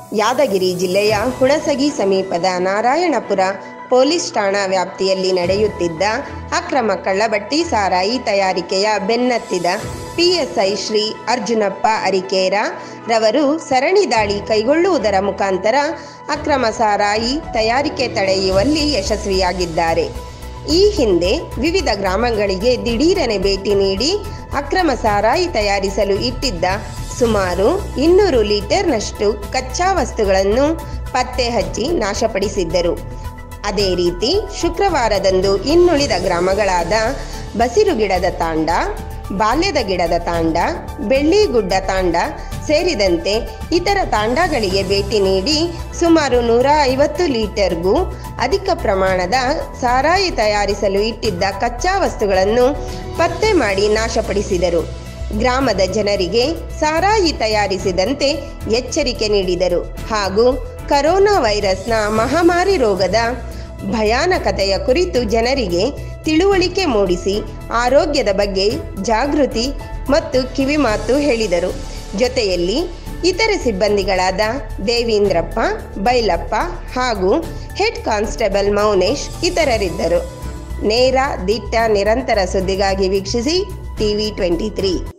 ಯಾದಗಿರಿ ಜಿಲ್ಲೆಯ ಹುಣಸಗಿ ಸಮೀಪದ ನಾರಾಯಣಪುರ ಪೊಲೀಸ್ ಠಾಣಾ ವ್ಯಾಪ್ತಿಯಲ್ಲಿ ನಡೆಯುತ್ತಿದ್ದ ಅಕ್ರಮ ಕಳ್ಳಬಟ್ಟಿ ಸಾರಾಯಿ ತಯಾರಿಕೆಯ ಬೆನ್ನತ್ತಿದ ಪಿಎಸ್ಐ ಶ್ರೀ ಅರ್ಜುನಪ್ಪ ಅರಿಕೇರ ರವರು ಸರಣಿ ದಾಳಿ ಕೈಗೊಳ್ಳುವುದರ ಮುಖಾಂತರ ಅಕ್ರಮ ಸಾರಾಯಿ ತಯಾರಿಕೆ ತಡೆಯುವಲ್ಲಿ ಯಶಸ್ವಿಯಾಗಿದ್ದಾರೆ ಈ ಹಿಂದೆ ವಿವಿಧ ಗ್ರಾಮಗಳಿಗೆ ದಿಢೀರನೆ ಭೇಟಿ ನೀಡಿ ಅಕ್ರಮ ಸಾರಾಯಿ ತಯಾರಿಸಲು ಇಟ್ಟಿದ್ದ ಸುಮಾರು ಇನ್ನೂರು ಲೀಟರ್ನಷ್ಟು ಕಚ್ಚಾ ವಸ್ತುಗಳನ್ನು ಪತ್ತೆ ಹಚ್ಚಿ ನಾಶಪಡಿಸಿದ್ದರು ಅದೇ ರೀತಿ ಶುಕ್ರವಾರದಂದು ಇನ್ನುಳಿದ ಗ್ರಾಮಗಳಾದ ಬಸಿರುಗಿಡದ ತಾಂಡ ಬಾಲ್ಯದ ಗಿಡದ ತಾಂಡ ಬೆಳ್ಳಿಗುಡ್ಡ ತಾಂಡ ಸೇರಿದಂತೆ ಇತರ ತಾಂಡಗಳಿಗೆ ಭೇಟಿ ನೀಡಿ ಸುಮಾರು ನೂರ ಐವತ್ತು ಲೀಟರ್ಗೂ ಅಧಿಕ ಪ್ರಮಾಣದ ಸಾರಾಯಿ ತಯಾರಿಸಲು ಇಟ್ಟಿದ್ದ ಕಚ್ಚಾ ವಸ್ತುಗಳನ್ನು ಪತ್ತೆ ಮಾಡಿ ನಾಶಪಡಿಸಿದರು ಗ್ರಾಮದ ಜನರಿಗೆ ಸಾರಾಯಿ ತಯಾರಿಸಿದಂತೆ ಎಚ್ಚರಿಕೆ ನೀಡಿದರು ಹಾಗೂ ಕರೋನಾ ವೈರಸ್ನ ಮಹಾಮಾರಿ ರೋಗದ ಭಯಾನಕತೆಯ ಕುರಿತು ಜನರಿಗೆ ತಿಳುವಳಿಕೆ ಮೂಡಿಸಿ ಆರೋಗ್ಯದ ಬಗ್ಗೆ ಜಾಗೃತಿ ಮತ್ತು ಕಿವಿಮಾತು ಹೇಳಿದರು ಜೊತೆಯಲ್ಲಿ ಇತರೆ ಸಿಬ್ಬಂದಿಗಳಾದ ದೇವೀಂದ್ರಪ್ಪ ಬೈಲಪ್ಪ ಹಾಗೂ ಹೆಡ್ ಕಾನ್ಸ್ಟೇಬಲ್ ಮೌನೇಶ್ ಇತರರಿದ್ದರು ನೇರ ದಿಟ್ಟ ನಿರಂತರ ಸುದ್ದಿಗಾಗಿ ವೀಕ್ಷಿಸಿ ಟಿವಿ ಟ್ವೆಂಟಿ ತ್ರೀ